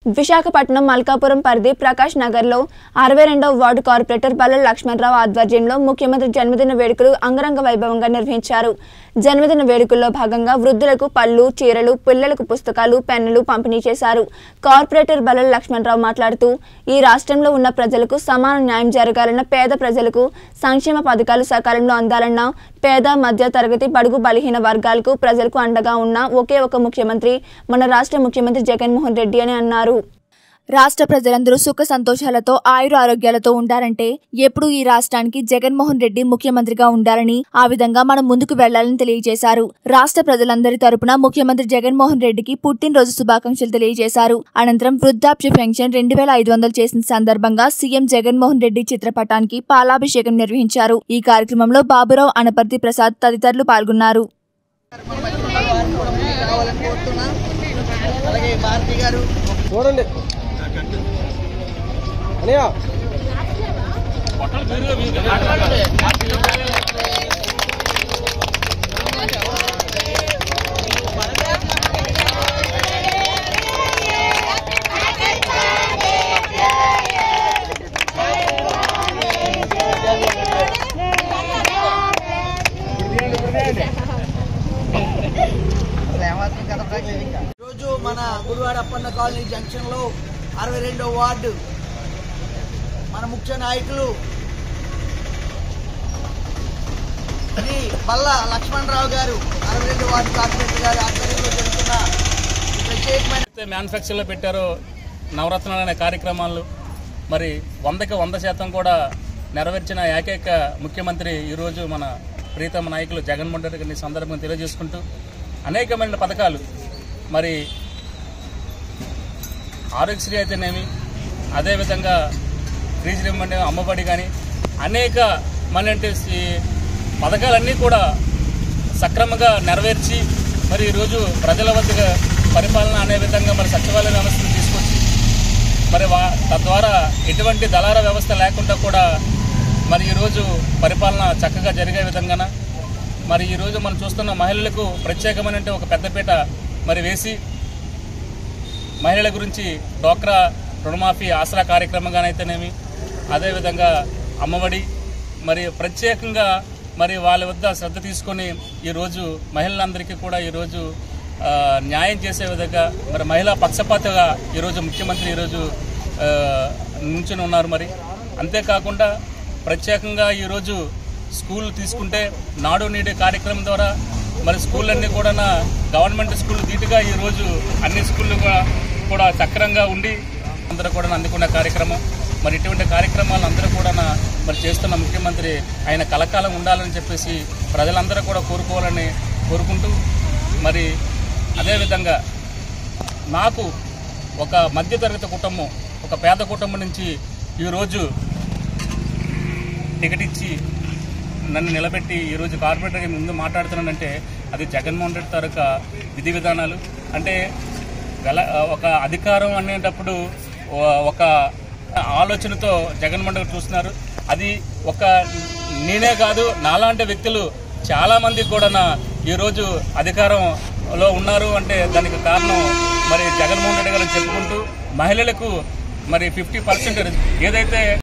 విశాఖపట్నం మల్కాపురం పరిధి ప్రకాష్ నగర్లో అరవై రెండవ వార్డు కార్పొరేటర్ బల్ల లక్ష్మణరావు ఆధ్వర్యంలో ముఖ్యమంత్రి జన్మదిన వేడుకలు అంగరంగ వైభవంగా నిర్వహించారు జన్మదిన వేడుకల్లో భాగంగా వృద్ధులకు పళ్ళు చీరలు పిల్లలకు పుస్తకాలు పెన్నులు పంపిణీ చేశారు కార్పొరేటర్ బల్ల లక్ష్మణరావు మాట్లాడుతూ ఈ రాష్ట్రంలో ఉన్న ప్రజలకు సమాన న్యాయం జరగాలన్న పేద ప్రజలకు సంక్షేమ పథకాలు సకాలంలో అందాలన్న పేద మధ్య తరగతి బడుగు బలహీన వర్గాలకు ప్రజలకు అండగా ఉన్న ఒకే ఒక ముఖ్యమంత్రి మన రాష్ట్ర ముఖ్యమంత్రి జగన్మోహన్ రెడ్డి అని అన్నారు రాష్ట్ర ప్రజలందరూ సుఖ సంతోషాలతో ఆయుర ఆరోగ్యాలతో ఉండాలంటే ఎప్పుడు ఈ రాష్ట్రానికి జగన్మోహన్ రెడ్డి ముఖ్యమంత్రిగా ఉండాలని ఆ విధంగా మనం ముందుకు వెళ్లాలని తెలియజేశారు రాష్ట్ర ప్రజలందరి తరపున ముఖ్యమంత్రి జగన్మోహన్ రెడ్డికి పుట్టినరోజు శుభాకాంక్షలు తెలియజేశారు అనంతరం వృద్ధాప్య పెన్షన్ రెండు వేల ఐదు వందలు చేసిన సందర్భంగా సీఎం జగన్మోహన్ రెడ్డి చిత్రపటానికి పాలాభిషేకం నిర్వహించారు ఈ కార్యక్రమంలో బాబురావు అనపర్తి ప్రసాద్ తదితరులు పాల్గొన్నారు కావాలని కోరుతున్నా అలాగే భారతి గారు చూడండి అనియా ఈరోజు మన గురువాడ అప్పన్న కాలనీ జంక్షన్ లో అరవై రెండో వార్డు మన ముఖ్య నాయకులు శ్రీ బల్ల లక్ష్మణరావు గారు అరవై రెండు వార్డు కార్పొరేటర్ గారి ఆధ్వర్యంలో జరుగుతున్న ఈ ప్రత్యేకమైన అయితే మ్యానుఫ్యాక్చర్లో పెట్టారో నవరత్నాలు అనే కార్యక్రమాలు మరి వందకి వంద శాతం కూడా నెరవేర్చిన ఏకైక ముఖ్యమంత్రి ఈరోజు మన ప్రీతమ నాయకులు జగన్మోహన్ రెడ్డి గారిని ఈ సందర్భంగా తెలియజేసుకుంటూ అనేకమైన పథకాలు మరి ఆరోగ్యశ్రీ అయితేనేమి అదేవిధంగా ఫ్రీజ్ అంటే అమ్మబడి కానీ అనేక మనంటే ఈ పథకాలన్నీ కూడా సక్రమంగా నెరవేర్చి మరి ఈరోజు ప్రజల వద్దగా పరిపాలన అనే విధంగా మరి సచివాలయ వ్యవస్థను తీసుకొచ్చి మరి వా తద్వారా ఎటువంటి దళార వ్యవస్థ లేకుండా కూడా మరి ఈరోజు పరిపాలన చక్కగా జరిగే విధంగాన మరి ఈరోజు మనం చూస్తున్న మహిళలకు ప్రత్యేకమైన ఒక పెద్దపీట మరి వేసి మహిళల గురించి డోక్రా రుణమాఫీ ఆసరా కార్యక్రమంగానైతేనేమి అదేవిధంగా అమ్మఒడి మరి ప్రత్యేకంగా మరి వాళ్ళ వద్ద శ్రద్ధ తీసుకొని ఈరోజు మహిళలందరికీ కూడా ఈరోజు ఆ, న్యాయం చేసే విధంగా మరి మహిళా పక్షపాతగా ఈరోజు ముఖ్యమంత్రి ఈరోజు ఆ, నుంచుని ఉన్నారు మరి అంతేకాకుండా ప్రత్యేకంగా ఈరోజు స్కూల్ తీసుకుంటే నాడు నేడు కార్యక్రమం ద్వారా మరి స్కూళ్ళన్నీ కూడా గవర్నమెంట్ స్కూల్ ధీటుగా ఈరోజు అన్ని స్కూళ్ళు కూడా కూడా చక్రంగా ఉండి అందరూ కూడా అందుకున్న కార్యక్రమం మరి ఇటువంటి కార్యక్రమాలు అందరూ కూడా మరి చేస్తున్న ముఖ్యమంత్రి ఆయన కలకాలం ఉండాలని చెప్పేసి ప్రజలందరూ కూడా కోరుకోవాలని కోరుకుంటూ మరి అదేవిధంగా నాకు ఒక మధ్యతరగతి కుటుంబం ఒక పేద కుటుంబం నుంచి ఈరోజు టికెట్ ఇచ్చి నన్ను నిలబెట్టి ఈరోజు కార్పొరేటర్గా ముందు మాట్లాడుతున్నానంటే అది జగన్మోహన్ రెడ్డి తాలూకా విధి విధానాలు అంటే గల ఒక అధికారం అనేటప్పుడు ఓ- ఒక ఆలోచనతో జగన్మోహన్ రెడ్డి చూస్తున్నారు అది ఒక నేనే కాదు నాలాంటి వ్యక్తులు చాలామంది కూడా నా ఈరోజు అధికారంలో ఉన్నారు అంటే దానికి కారణం మరి జగన్మోహన్ రెడ్డి గారు చెప్పుకుంటూ మహిళలకు మరి ఫిఫ్టీ పర్సెంట్ ఏదైతే